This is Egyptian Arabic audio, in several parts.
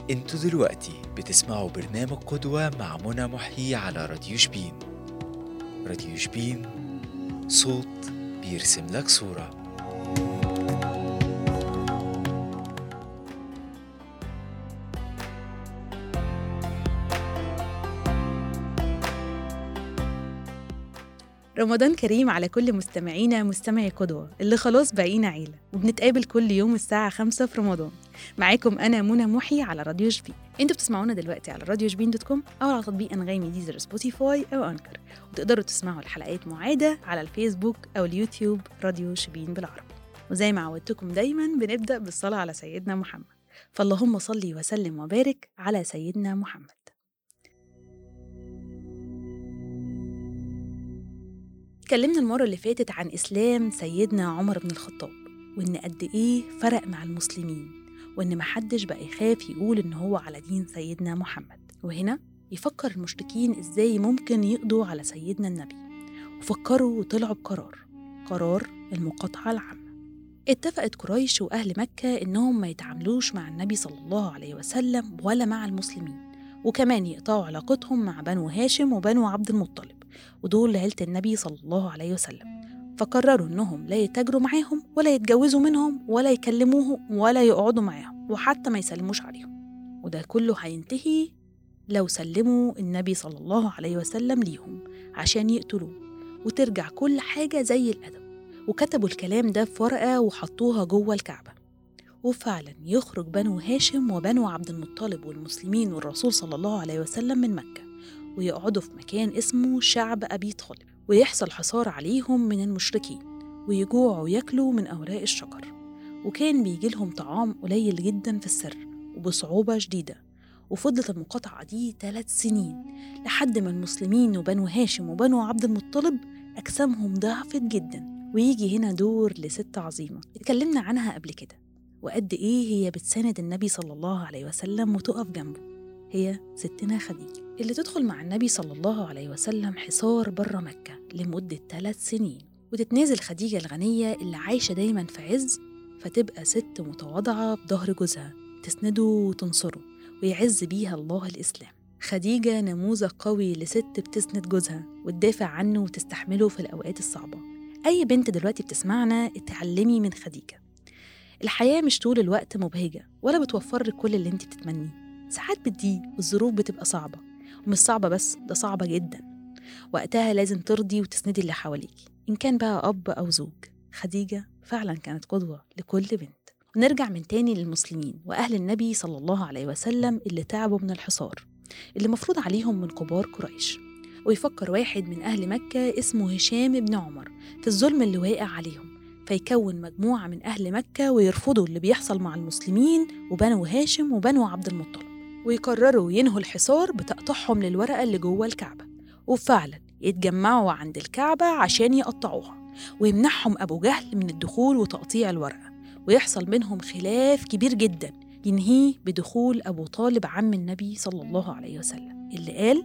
انتوا دلوقتي بتسمعوا برنامج قدوة مع منى محيي على راديو شبين راديو شبين صوت بيرسم لك صورة رمضان كريم على كل مستمعينا مستمعي قدوة اللي خلاص بقينا عيلة وبنتقابل كل يوم الساعة خمسة في رمضان معاكم أنا منى محي على راديو شبين انتوا بتسمعونا دلوقتي على راديو شبين دوت كوم أو على تطبيق أنغامي ديزر سبوتيفاي أو أنكر وتقدروا تسمعوا الحلقات معادة على الفيسبوك أو اليوتيوب راديو شبين بالعربي وزي ما عودتكم دايما بنبدأ بالصلاة على سيدنا محمد فاللهم صلي وسلم وبارك على سيدنا محمد اتكلمنا المرة اللي فاتت عن إسلام سيدنا عمر بن الخطاب وإن قد إيه فرق مع المسلمين وإن محدش بقى يخاف يقول إن هو على دين سيدنا محمد وهنا يفكر المشركين إزاي ممكن يقضوا على سيدنا النبي وفكروا وطلعوا بقرار قرار المقاطعة العامة اتفقت قريش وأهل مكة إنهم ما يتعاملوش مع النبي صلى الله عليه وسلم ولا مع المسلمين وكمان يقطعوا علاقتهم مع بنو هاشم وبنو عبد المطلب ودول عيلة النبي صلى الله عليه وسلم فقرروا إنهم لا يتاجروا معاهم ولا يتجوزوا منهم ولا يكلموهم ولا يقعدوا معاهم وحتى ما يسلموش عليهم وده كله هينتهي لو سلموا النبي صلى الله عليه وسلم ليهم عشان يقتلوه وترجع كل حاجة زي الأدب وكتبوا الكلام ده في ورقة وحطوها جوه الكعبة وفعلا يخرج بنو هاشم وبنو عبد المطلب والمسلمين والرسول صلى الله عليه وسلم من مكة ويقعدوا في مكان اسمه شعب أبي طالب ويحصل حصار عليهم من المشركين ويجوعوا وياكلوا من أوراق الشجر وكان بيجيلهم طعام قليل جدا في السر وبصعوبة شديدة وفضلت المقاطعة دي ثلاث سنين لحد ما المسلمين وبنو هاشم وبنو عبد المطلب أجسامهم ضعفت جدا ويجي هنا دور لست عظيمة اتكلمنا عنها قبل كده وقد إيه هي بتساند النبي صلى الله عليه وسلم وتقف جنبه هي ستنا خديجة اللي تدخل مع النبي صلى الله عليه وسلم حصار بره مكة لمدة ثلاث سنين وتتنازل خديجة الغنية اللي عايشة دايما في عز فتبقى ست متواضعة بظهر جوزها تسنده وتنصره ويعز بيها الله الإسلام خديجة نموذج قوي لست بتسند جوزها وتدافع عنه وتستحمله في الأوقات الصعبة أي بنت دلوقتي بتسمعنا اتعلمي من خديجة الحياة مش طول الوقت مبهجة ولا بتوفر لك كل اللي انت بتتمنيه ساعات بتضيق والظروف بتبقى صعبة ومش صعبة بس ده صعبة جدا وقتها لازم ترضي وتسندي اللي حواليكي إن كان بقى أب أو زوج خديجة فعلا كانت قدوة لكل بنت ونرجع من تاني للمسلمين وأهل النبي صلى الله عليه وسلم اللي تعبوا من الحصار اللي مفروض عليهم من كبار قريش ويفكر واحد من أهل مكة اسمه هشام بن عمر في الظلم اللي واقع عليهم فيكون مجموعة من أهل مكة ويرفضوا اللي بيحصل مع المسلمين وبنو هاشم وبنو عبد المطلب ويقرروا ينهوا الحصار بتقطيعهم للورقة اللي جوه الكعبة وفعلا يتجمعوا عند الكعبة عشان يقطعوها ويمنعهم أبو جهل من الدخول وتقطيع الورقة ويحصل بينهم خلاف كبير جدا ينهيه بدخول أبو طالب عم النبي صلى الله عليه وسلم اللي قال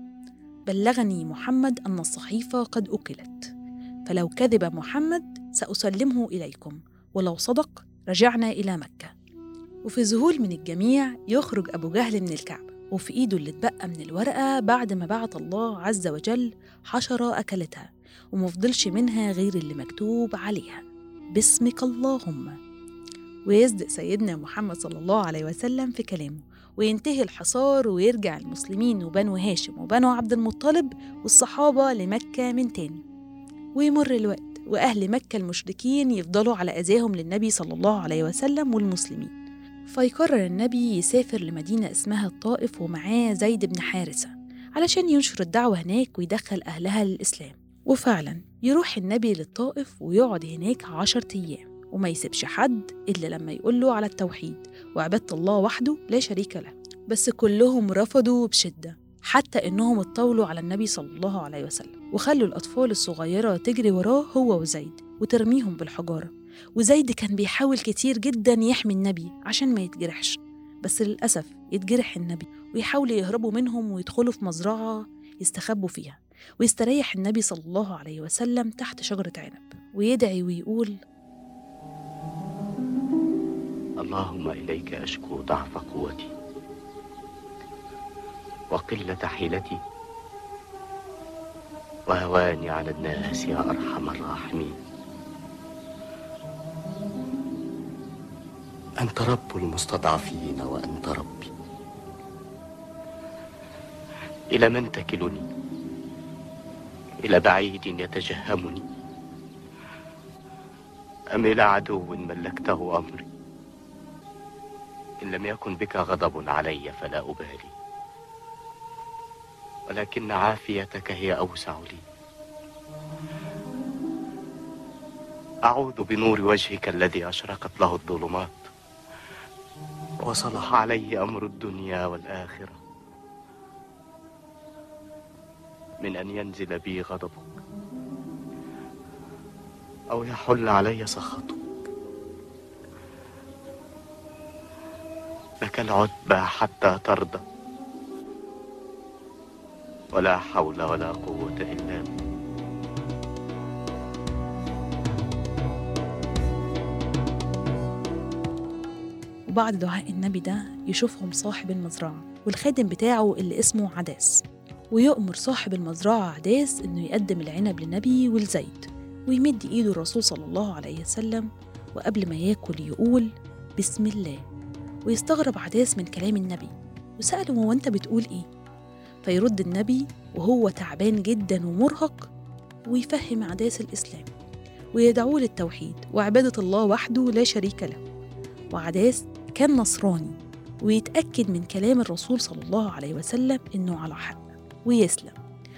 بلغني محمد أن الصحيفة قد أكلت فلو كذب محمد سأسلمه إليكم ولو صدق رجعنا إلى مكة وفي ذهول من الجميع يخرج أبو جهل من الكعبة وفي إيده اللي اتبقى من الورقة بعد ما بعت الله عز وجل حشرة أكلتها ومفضلش منها غير اللي مكتوب عليها باسمك اللهم ويصدق سيدنا محمد صلى الله عليه وسلم في كلامه وينتهي الحصار ويرجع المسلمين وبنو هاشم وبنو عبد المطلب والصحابة لمكة من تاني ويمر الوقت وأهل مكة المشركين يفضلوا على أذاهم للنبي صلى الله عليه وسلم والمسلمين فيقرر النبي يسافر لمدينة اسمها الطائف ومعاه زيد بن حارثة علشان ينشر الدعوة هناك ويدخل أهلها للإسلام وفعلا يروح النبي للطائف ويقعد هناك عشرة أيام وما يسيبش حد إلا لما يقول له على التوحيد وعبادة الله وحده لا شريك له بس كلهم رفضوا بشدة حتى إنهم اتطاولوا على النبي صلى الله عليه وسلم وخلوا الأطفال الصغيرة تجري وراه هو وزيد وترميهم بالحجارة وزيد كان بيحاول كتير جدا يحمي النبي عشان ما يتجرحش بس للأسف يتجرح النبي ويحاولوا يهربوا منهم ويدخلوا في مزرعة يستخبوا فيها ويستريح النبي صلى الله عليه وسلم تحت شجرة عنب ويدعي ويقول اللهم إليك أشكو ضعف قوتي وقلة حيلتي وهواني على الناس يا أرحم الراحمين أنت رب المستضعفين وأنت ربي إلى من تكلني إلى بعيد يتجهمني أم إلى عدو ملكته أمري إن لم يكن بك غضب علي فلا أبالي ولكن عافيتك هي أوسع لي أعوذ بنور وجهك الذي أشرقت له الظلمات وصلح عليه أمر الدنيا والآخرة من أن ينزل بي غضبك أو يحل علي سخطك لك العتبى حتى ترضى ولا حول ولا قوة إلا بك وبعد دعاء النبي ده يشوفهم صاحب المزرعة والخادم بتاعه اللي اسمه عداس ويؤمر صاحب المزرعة عداس إنه يقدم العنب للنبي والزيت ويمد إيده الرسول صلى الله عليه وسلم وقبل ما ياكل يقول بسم الله ويستغرب عداس من كلام النبي وسأله هو أنت بتقول إيه؟ فيرد النبي وهو تعبان جدا ومرهق ويفهم عداس الإسلام ويدعوه للتوحيد وعبادة الله وحده لا شريك له وعداس كان نصراني ويتأكد من كلام الرسول صلى الله عليه وسلم إنه على حق ويسلم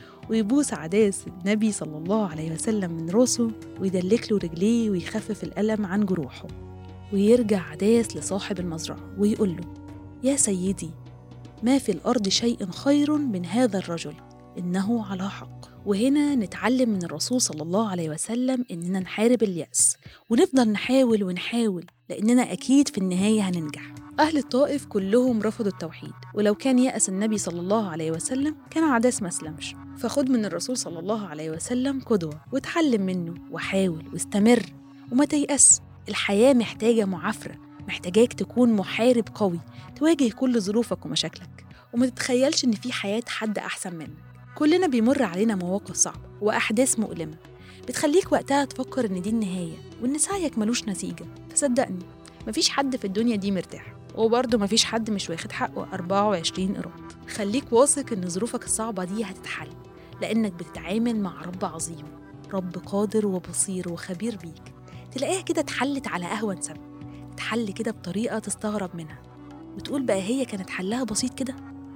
ويبوس عداس النبي صلى الله عليه وسلم من راسه ويدلك له رجليه ويخفف الألم عن جروحه ويرجع عداس لصاحب المزرعة ويقول له يا سيدي ما في الأرض شيء خير من هذا الرجل إنه على حق وهنا نتعلم من الرسول صلى الله عليه وسلم إننا نحارب اليأس ونفضل نحاول ونحاول لأننا أكيد في النهاية هننجح أهل الطائف كلهم رفضوا التوحيد ولو كان يأس النبي صلى الله عليه وسلم كان عداس ما اسلمش فخد من الرسول صلى الله عليه وسلم قدوة وتعلم منه وحاول واستمر وما تيأس الحياة محتاجة معافرة محتاجاك تكون محارب قوي تواجه كل ظروفك ومشاكلك وما تتخيلش إن في حياة حد أحسن منك كلنا بيمر علينا مواقف صعبة وأحداث مؤلمة بتخليك وقتها تفكر إن دي النهاية وإن سعيك ملوش نتيجة فصدقني مفيش حد في الدنيا دي مرتاح وبرضه مفيش حد مش واخد حقه 24 قيراط خليك واثق إن ظروفك الصعبة دي هتتحل لأنك بتتعامل مع رب عظيم رب قادر وبصير وخبير بيك تلاقيها كده اتحلت على أهون سبب اتحل كده بطريقة تستغرب منها وتقول بقى هي كانت حلها بسيط كده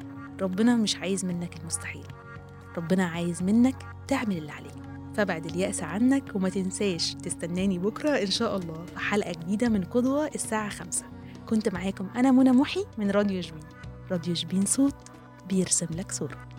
ربنا مش عايز منك المستحيل ربنا عايز منك تعمل اللي عليك فابعد اليأس عنك وما تنساش تستناني بكرة إن شاء الله في حلقة جديدة من قدوة الساعة خمسة كنت معاكم أنا منى محي من راديو جبين راديو جبين صوت بيرسم لك صورة